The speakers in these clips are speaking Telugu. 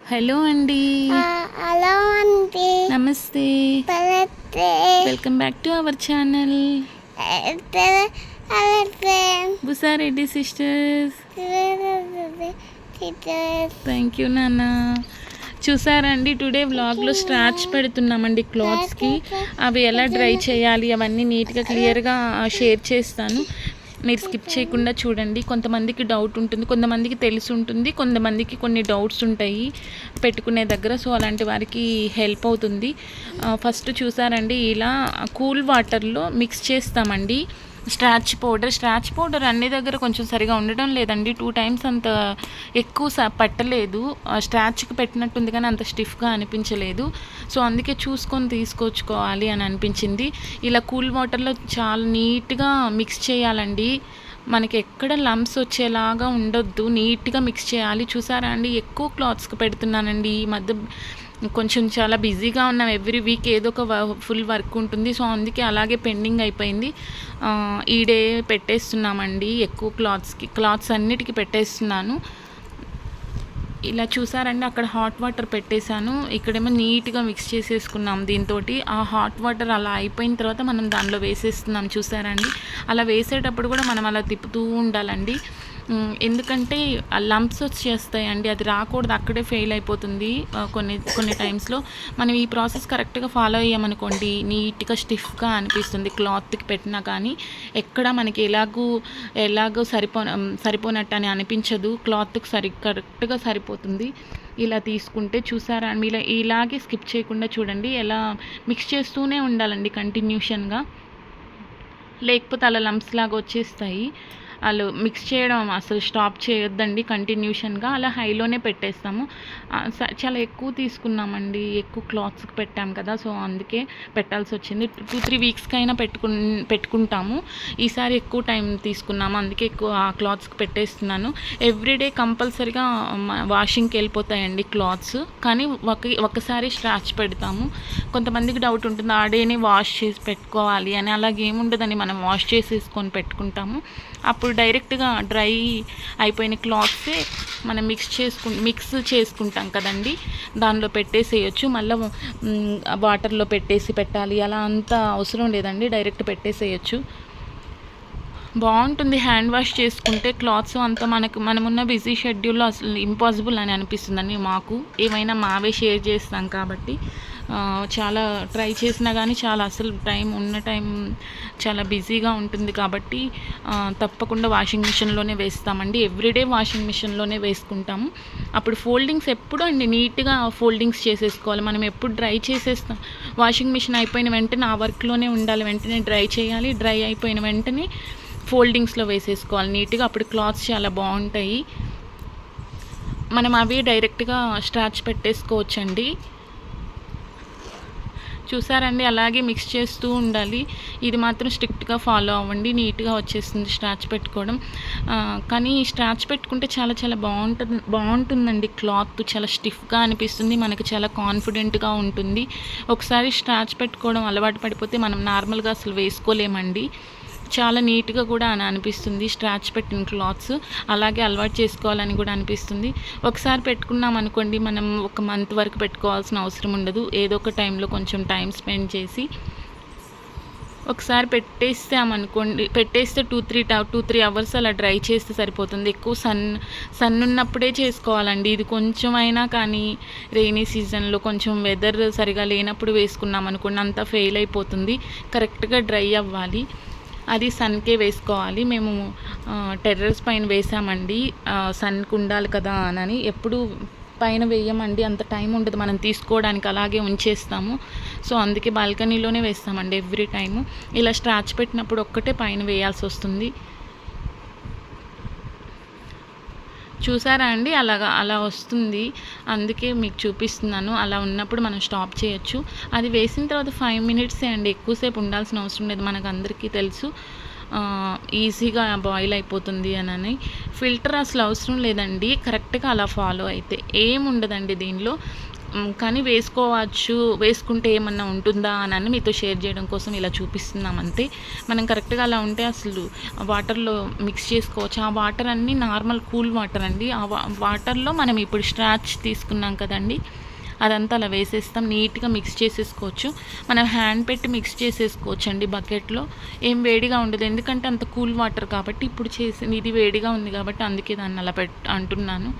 హలో అండి హలో అండి నమస్తే Palathe welcome back to our channel Palathe Busareddy sisters thank you నాన్న చూసారండి టుడే వ్లాగ్లో స్ట్రాచ్ పెడుతున్నామండి క్లాత్స్కి అవి ఎలా డ్రై చేయాలి అవన్నీ నీట్గా క్లియర్గా షేర్ చేస్తాను మీరు స్కిప్ చేయకుండా చూడండి కొంతమందికి డౌట్ ఉంటుంది కొంతమందికి తెలిసి ఉంటుంది కొంతమందికి కొన్ని డౌట్స్ ఉంటాయి పెట్టుకునే దగ్గర సో అలాంటి వారికి హెల్ప్ అవుతుంది ఫస్ట్ చూసారండి ఇలా కూల్ వాటర్లో మిక్స్ చేస్తామండి స్ట్రాచ్ పౌడర్ స్ట్రాచ్ పౌడర్ అన్ని దగ్గర కొంచెం సరిగా ఉండడం లేదండి టూ టైమ్స్ అంత ఎక్కువ స- పట్టలేదు ఆ స్ట్రాచ్కి పెట్టినట్టుంది కానీ అంత స్టిఫ్గా అనిపించలేదు సో అందుకే చూసుకొని తీసుకొచ్చుకోవాలి అని అనిపించింది ఇలా కూల్ వాటర్లో చాలా నీట్గా మిక్స్ చేయాలండి మనకి ఎక్కడ లంప్స్ వచ్చేలాగా ఉండొద్దు నీట్గా మిక్స్ చేయాలి చూసారా అండి ఎక్కువ క్లాత్స్కి పెడుతున్నానండి ఈ మధ్య కొంచెం చాలా బిజీగా ఉన్నాం ఎవ్రీ వీక్ ఏదో ఒక ఫుల్ వర్క్ ఉంటుంది సో అందుకే అలాగే పెండింగ్ అయిపోయింది ఆ, ఈ డే పెట్టేస్తున్నామండి ఎక్కువ క్లాత్స్కి క్లాత్స్ అన్నిటికీ పెట్టేస్తున్నాను ఇలా చూసారండి అక్కడ హాట్ వాటర్ పెట్టేశాను ఇక్కడేమో నీట్గా మిక్స్ చేసేసుకున్నాం దీంతో ఆ హాట్ వాటర్ అలా అయిపోయిన తర్వాత మనం దానిలో వేసేస్తున్నాం చూసారండి అలా వేసేటప్పుడు కూడా మనం అలా తిప్పుతూ ఉండాలండి ఉమ్, ఎందుకంటే లంప్స్ వచ్చేస్తాయండి అది రాకూడదు అక్కడే ఫెయిల్ అయిపోతుంది ఆ, కొన్ని కొన్ని టైమ్స్లో మనం ఈ ప్రాసెస్ కరెక్ట్గా ఫాలో అయ్యామనుకోండి నీట్గా స్టిఫ్గా అనిపిస్తుంది క్లాత్కి పెట్టినా కానీ ఎక్కడ మనకి ఎలాగూ ఎలాగో సరిపో సరిపోనట్టు అని అనిపించదు క్లాత్కి సరి కరెక్ట్గా సరిపోతుంది ఇలా తీసుకుంటే చూసారా అండి ఇలా ఇలాగే స్కిప్ చేయకుండా చూడండి ఎలా మిక్స్ చేస్తూనే ఉండాలండి కంటిన్యూషన్గా లేకపోతే అలా లంప్స్ లాగా వచ్చేస్తాయి వాళ్ళు మిక్స్ చేయడం అసలు స్టాప్ చేయొద్దండి కంటిన్యూషన్గా అలా హైలోనే పెట్టేస్తాము ఆ, స- చాలా ఎక్కువ తీసుకున్నామండి ఎక్కువ క్లాత్స్కి పెట్టాం కదా సో అందుకే పెట్టాల్సి వచ్చింది టూ త్రీ వీక్స్కి అయినా పెట్టుకు పెట్టుకుంటాము ఈసారి ఎక్కువ టైం తీసుకున్నాము అందుకే ఎక్కువ ఆ క్లాత్స్కి పెట్టేస్తున్నాను ఎవ్రీడే కంపల్సరీగా వాషింగ్కి వెళ్ళిపోతాయండి క్లాత్స్ కానీ ఒక ఒకసారి స్ట్రాచ్ పెడతాము కొంతమందికి డౌట్ ఉంటుంది ఆ డేనే వాష్ చేసి పెట్టుకోవాలి అని అలాగే ఏముండదని మనం వాష్ చేసేసుకొని పెట్టుకుంటాము అప్పుడు డైరెక్ట్గా డ్రై అయిపోయిన క్లాత్సే మనం మిక్స్ చేసుకు మిక్స్ చేసుకుంటాం కదండి దానిలో పెట్టేసేయచ్చు మళ్ళీ వాటర్లో పెట్టేసి పెట్టాలి అలా అంత అవసరం లేదండి డైరెక్ట్ పెట్టేసేయచ్చు బాగుంటుంది హ్యాండ్ వాష్ చేసుకుంటే క్లాత్స్ అంతా మనకు మనమున్న బిజీ షెడ్యూల్లో అసలు ఇంపాసిబుల్ అని అనిపిస్తుందండి మాకు ఏమైనా మావే షేర్ చేస్తాం కాబట్టి ఆ, చాలా ట్రై చేసినా కానీ చాలా అసలు టైం ఉన్న టైం చాలా బిజీగా ఉంటుంది కాబట్టి ఆ, తప్పకుండా వాషింగ్ మిషన్లోనే వేస్తామండి ఎవ్రీడే వాషింగ్ మిషన్లోనే వేసుకుంటాము అప్పుడు ఫోల్డింగ్స్ ఎప్పుడు అండి నీట్గా ఫోల్డింగ్స్ చేసేసుకోవాలి మనం ఎప్పుడు డ్రై చేసేస్తాం వాషింగ్ మిషన్ అయిపోయిన వెంటనే ఆ వర్క్లోనే ఉండాలి వెంటనే డ్రై చేయాలి డ్రై అయిపోయిన వెంటనే ఫోల్డింగ్స్లో వేసేసుకోవాలి నీట్గా అప్పుడు క్లాత్స్ చాలా బాగుంటాయి మనం అవి డైరెక్ట్గా స్టార్చ్ పెట్టేసుకోవచ్చండి చూసారండి అలాగే మిక్స్ చేస్తూ ఉండాలి ఇది మాత్రం స్ట్రిక్ట్గా ఫాలో అవ్వండి నీట్గా వచ్చేస్తుంది స్టార్చ్ పెట్టుకోవడం ఆ, కానీ స్టార్చ్ పెట్టుకుంటే చాలా చాలా బాగుంటుంది బాగుంటుందండి క్లాత్ చాలా స్టిఫ్గా అనిపిస్తుంది మనకి చాలా కాన్ఫిడెంట్గా ఉంటుంది ఒకసారి స్టార్చ్ పెట్టుకోవడం అలవాటు పడిపోతే మనం నార్మల్గా అసలు వేసుకోలేమండి చాలా నీట్గా కూడా అని అనిపిస్తుంది స్ట్రాచ్ పెట్టిన క్లాత్స్ అలాగే అలవాటు చేసుకోవాలని కూడా అనిపిస్తుంది ఒకసారి పెట్టుకున్నాం అనుకోండి మనం ఒక మంత్ వరకు పెట్టుకోవాల్సిన అవసరం ఉండదు ఏదో ఒక టైంలో కొంచెం టైం స్పెండ్ చేసి ఒకసారి పెట్టేస్తామనుకోండి పెట్టేస్తే two three two three hours అలా డ్రై చేస్తే సరిపోతుంది ఎక్కువ సన్ సన్ ఉన్నప్పుడే చేసుకోవాలండి ఇది కొంచెం అయినా కానీ రెయినీ సీజన్లో కొంచెం వెదర్ సరిగా లేనప్పుడు వేసుకున్నాం అనుకోండి అంతా ఫెయిల్ అయిపోతుంది కరెక్ట్గా డ్రై అవ్వాలి అది సన్కే వేసుకోవాలి మేము టెర్రస్ పైన వేసామండి ఆ, సన్కి ఉండాలి కదా అని ఎప్పుడు పైన వేయమండి అంత టైం ఉండదు మనం తీసుకోవడానికి అలాగే ఉంచేస్తాము సో అందుకే బాల్కనీలోనే వేస్తామండి ఎవ్రీ టైము ఇలా స్ట్రాచ్ పెట్టినప్పుడు ఒక్కటే పైన వేయాల్సి వస్తుంది చూసారా అండి అలాగా అలా వస్తుంది అందుకే మీకు చూపిస్తున్నాను అలా ఉన్నప్పుడు మనం స్టాప్ చేయొచ్చు అది వేసిన తర్వాత ఫైవ్ మినిట్సే అండి ఎక్కువసేపు ఉండాల్సిన అవసరం లేదు మనకు అందరికీ తెలుసు ఆ, ఈజీగా బాయిల్ అయిపోతుంది అని ఫిల్టర్ అసలు అవసరం లేదండి కరెక్ట్గా అలా ఫాలో అయితే ఏం ఉండదండి దీనిలో మ్, కానీ వేసుకోవచ్చు వేసుకుంటే ఏమన్నా ఉంటుందా అని అని మీతో షేర్ చేయడం కోసం ఇలా చూపిస్తున్నాం అంతే మనం కరెక్ట్గా అలా ఉంటే అసలు వాటర్లో మిక్స్ చేసుకోవచ్చు ఆ వాటర్ అన్నీ నార్మల్ కూల్ వాటర్ అండి ఆ వా- వాటర్లో మనం ఇప్పుడు స్ట్రాచ్ తీసుకున్నాం కదండి అదంతా అలా వేసేస్తాం నీట్గా మిక్స్ చేసేసుకోవచ్చు మనం హ్యాండ్ పెట్టి మిక్స్ చేసేసుకోవచ్చు అండి బకెట్లో ఏం వేడిగా ఉండదు ఎందుకంటే అంత కూల్ వాటర్ కాబట్టి ఇప్పుడు చేసి ఇది వేడిగా ఉంది కాబట్టి అందుకే దాన్ని అలా పెట్ అంటున్నాను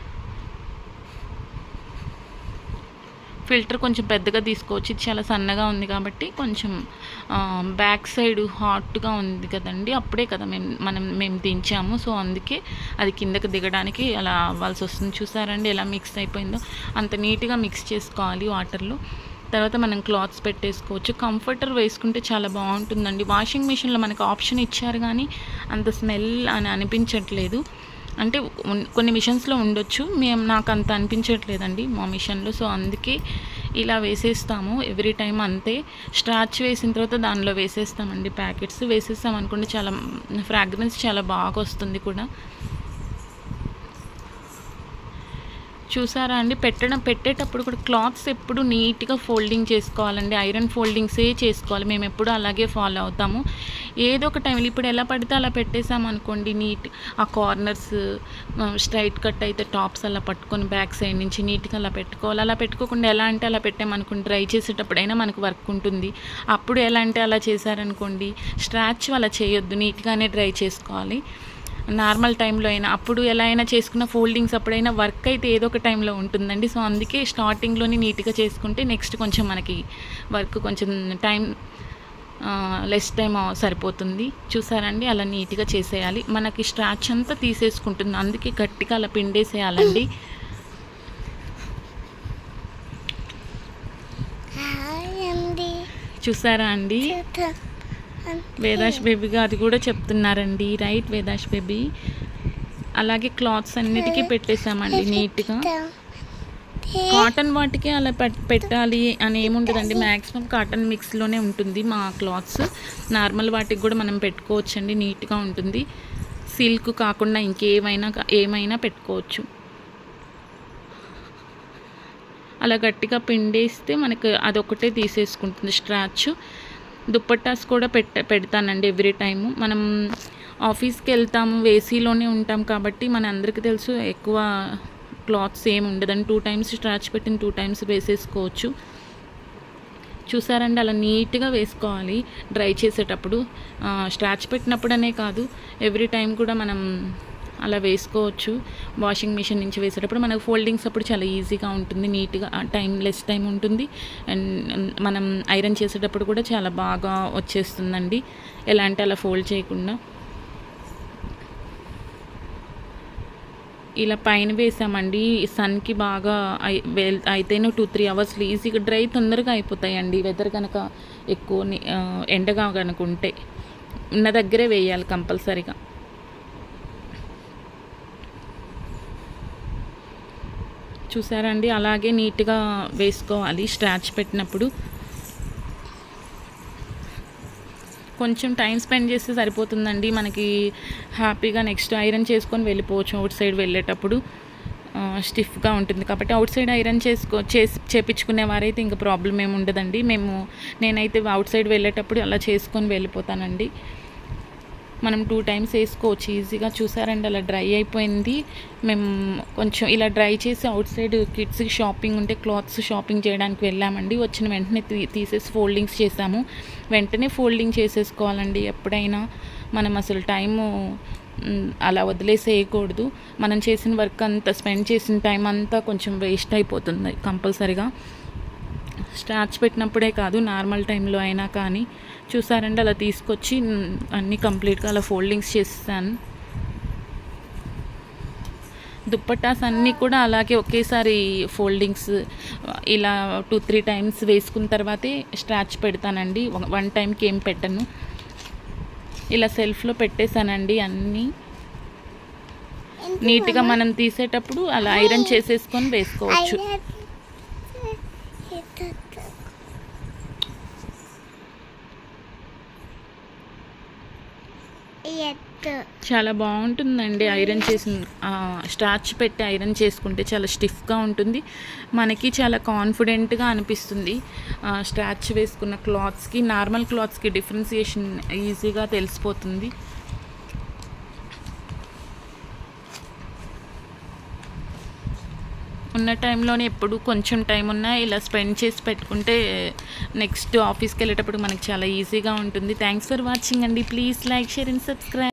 ఫిల్టర్ కొంచెం పెద్దగా తీసుకోవచ్చు ఇది చాలా సన్నగా ఉంది కాబట్టి కొంచెం ఆ, బ్యాక్ సైడ్ హాట్గా ఉంది కదండి అప్పుడే కదా మేము మనం మేము దించాము సో అందుకే అది కిందకి దిగడానికి అలా అవ్వాల్సి వస్తుంది చూసారండి ఎలా మిక్స్ అయిపోయిందో అంత నీట్గా మిక్స్ చేసుకోవాలి వాటర్లో తర్వాత మనం క్లాత్స్ పెట్టేసుకోవచ్చు కంఫర్టర్ వేసుకుంటే చాలా బాగుంటుందండి వాషింగ్ మిషన్లో మనకు ఆప్షన్ ఇచ్చారు కానీ అంత స్మెల్ అని అనిపించట్లేదు అంటే ఉన్- కొన్ని మిషన్స్లో ఉండొచ్చు మేము నాకు అంత అనిపించట్లేదండి మా మిషన్లో సో అందుకే ఇలా వేసేస్తాము ఎవ్రీ టైం అంతే స్ట్రాచ్ వేసిన తర్వాత దానిలో వేసేస్తామండి ప్యాకెట్స్ వేసేస్తాం అనుకోండి చాలా ఫ్రాగ్రెన్స్ చాలా బాగా వస్తుంది కూడా చూసారా అండి పెట్టడం పెట్టేటప్పుడు కూడా క్లాత్స్ ఎప్పుడు నీట్గా ఫోల్డింగ్ చేసుకోవాలండి ఐరన్ ఫోల్డింగ్సే చేసుకోవాలి మేము ఎప్పుడు అలాగే ఫాలో అవుతాము ఏదో ఒక టైంలో ఇప్పుడు ఎలా పడితే అలా పెట్టేసాం అనుకోండి నీట్ ఆ కార్నర్స్ స్ట్రైట్ కట్ అయితే టాప్స్ అలా పట్టుకొని బ్యాక్ సైడ్ నుంచి నీట్గా అలా పెట్టుకోవాలి అలా పెట్టుకోకుండా ఎలా అంటే అలా పెట్టామనుకోండి డ్రై చేసేటప్పుడైనా మనకు వర్క్ ఉంటుంది అప్పుడు ఎలా అంటే అలా చేశారనుకోండి స్ట్రాచ్ అలా చేయొద్దు నీట్గానే డ్రై చేసుకోవాలి నార్మల్ టైంలో అయినా అప్పుడు ఎలా అయినా చేసుకున్న ఫోల్డింగ్స్ అప్పుడైనా వర్క్ అయితే ఏదో ఒక టైంలో ఉంటుందండి సో అందుకే స్టార్టింగ్లోనే నీట్గా చేసుకుంటే నెక్స్ట్ కొంచెం మనకి వర్క్ కొంచెం టైం లెస్ టైం సరిపోతుంది చూసారండి అలా నీట్గా చేసేయాలి మనకి స్ట్రాచ్ అంతా తీసేసుకుంటుంది అందుకే గట్టిగా అలా పిండేసేయాలండి హాయ్ అండి చూసారా అండి చూద్దాం. వేదాష్ బేబీగా అది కూడా చెప్తున్నారండి రైట్ వేదాష్ బేబీ అలాగే క్లాత్స్ అన్నిటికీ పెట్టేసామండి నీట్గా చూద్దాం. కాటన్ వాటికి అలా పెట్- పెట్టాలి అని ఏముండదండి మ్యాక్సిమం కాటన్ మిక్స్లోనే ఉంటుంది మా క్లాత్స్ నార్మల్ వాటికి కూడా మనం పెట్టుకోవచ్చండి నీట్గా ఉంటుంది సిల్క్ కాకుండా ఇంకేమైనా కా- ఏమైనా పెట్టుకోవచ్చు అలా గట్టిగా పిండేస్తే మనకు అదొకటే తీసేసుకుంటుంది స్ట్రాచ్ దుప్పట్టాస్ కూడా పెట్ట పెడతానండి ఎవ్రీ టైము మనం ఆఫీస్కి వెళ్తాము ఏసీలోనే ఉంటాం కాబట్టి మన అందరికీ తెలుసు ఎక్కువ క్లాత్స్ ఏమి ఉండదని టూ టైమ్స్ స్ట్రాచ్ పెట్టిన టూ టైమ్స్ వేసేసుకోవచ్చు చూసారండి అలా నీట్గా వేసుకోవాలి డ్రై చేసేటప్పుడు ఆ, స్ట్రాచ్ పెట్టినప్పుడనే కాదు ఎవ్రీ టైం కూడా మనం అలా వేసుకోవచ్చు వాషింగ్ మిషన్ నుంచి వేసేటప్పుడు మనకు ఫోల్డింగ్స్ అప్పుడు చాలా ఈజీగా ఉంటుంది నీట్గా టైం లెస్ టైం ఉంటుంది అండ్ మనం ఐరన్ చేసేటప్పుడు కూడా చాలా బాగా వచ్చేస్తుందండి ఎలా అంటే అలా ఫోల్డ్ చేయకుండా ఇలా పైన వేసామండి సన్కి బాగా అయి వెల్ అయితేనే టూ త్రీ అవర్స్లో ఈజీగా డ్రై తొందరగా అయిపోతాయండి వెదర్ కనుక ఎక్కువ ని- ఆ, ఎండగా కనుక ఉంటే ఉన్న దగ్గరే వేయాలి కంపల్సరీగా చూసారండి అలాగే నీట్గా వేసుకోవాలి స్ట్రాచ్ పెట్టినప్పుడు కొంచెం టైం స్పెండ్ చేస్తే సరిపోతుందండి మనకి హ్యాపీగా నెక్స్ట్ ఐరన్ చేసుకొని వెళ్ళిపోవచ్చు అవుట్ సైడ్ వెళ్ళేటప్పుడు స్టిఫ్గా ఉంటుంది కాబట్టి అవుట్ సైడ్ ఐరన్ చేసుకో చేసి చేపించుకునే వారైతే ఇంకా ప్రాబ్లం ఏమి ఉండదండి మేము నేనైతే అవుట్ సైడ్ వెళ్ళేటప్పుడు అలా చేసుకొని వెళ్ళిపోతానండి మనం టూ టైమ్స్ వేసుకోవచ్చు ఈజీగా చూసారండి అలా డ్రై అయిపోయింది మేము కొంచెం ఇలా డ్రై చేసి అవుట్ సైడ్ కిడ్స్కి షాపింగ్ ఉంటే క్లాత్స్ షాపింగ్ చేయడానికి వెళ్ళామండి వచ్చిన వెంటనే తీ- తీసేసి ఫోల్డింగ్స్ చేసాము వెంటనే ఫోల్డింగ్ చేసేసుకోవాలండి ఎప్పుడైనా మనం అసలు టైము మ్, అలా వదిలేసేయకూడదు మనం చేసిన వర్క్ అంతా స్పెండ్ చేసిన టైం అంతా కొంచెం వేస్ట్ అయిపోతుంది కంపల్సరిగా స్టార్చ్ పెట్టినప్పుడే కాదు నార్మల్ టైంలో అయినా కానీ చూసారండి అలా తీసుకొచ్చి మ్, అన్నీ కంప్లీట్గా అలా ఫోల్డింగ్స్ చేస్తాను దుప్పటాస్ అన్నీ కూడా అలాగే ఒకేసారి ఫోల్డింగ్స్ ఇలా టూ త్రీ టైమ్స్ వేసుకున్న తర్వాతే స్ట్రాచ్ పెడతానండి వన్ టైంకి ఏం పెట్టను ఇలా సెల్ఫ్లో పెట్టేశానండి అన్నీ నీట్గా మనం తీసేటప్పుడు అలా ఐరన్ చేసేసుకొని వేసుకోవచ్చు ఎత్తు చాలా బాగుంటుందండి ఐరన్ చేసిన ఆ, స్టార్చ్ పెట్టి ఐరన్ చేసుకుంటే చాలా స్టిఫ్గా ఉంటుంది మనకి చాలా కాన్ఫిడెంట్గా అనిపిస్తుంది ఆ, స్టార్చ్ వేసుకున్న క్లాత్స్కి నార్మల్ క్లాత్స్కి డిఫరెన్సియేషన్ ఈజీగా తెలిసిపోతుంది ఉన్న టైంలోనే ఎప్పుడు కొంచెం టైం ఉన్నా ఇలా స్పెండ్ చేసి పెట్టుకుంటే నెక్స్ట్ ఆఫీస్కి వెళ్ళేటప్పుడు మనకి చాలా ఈజీగా ఉంటుంది థ్యాంక్స్ ఫర్ వాచింగ్ అండి please like share and subscribe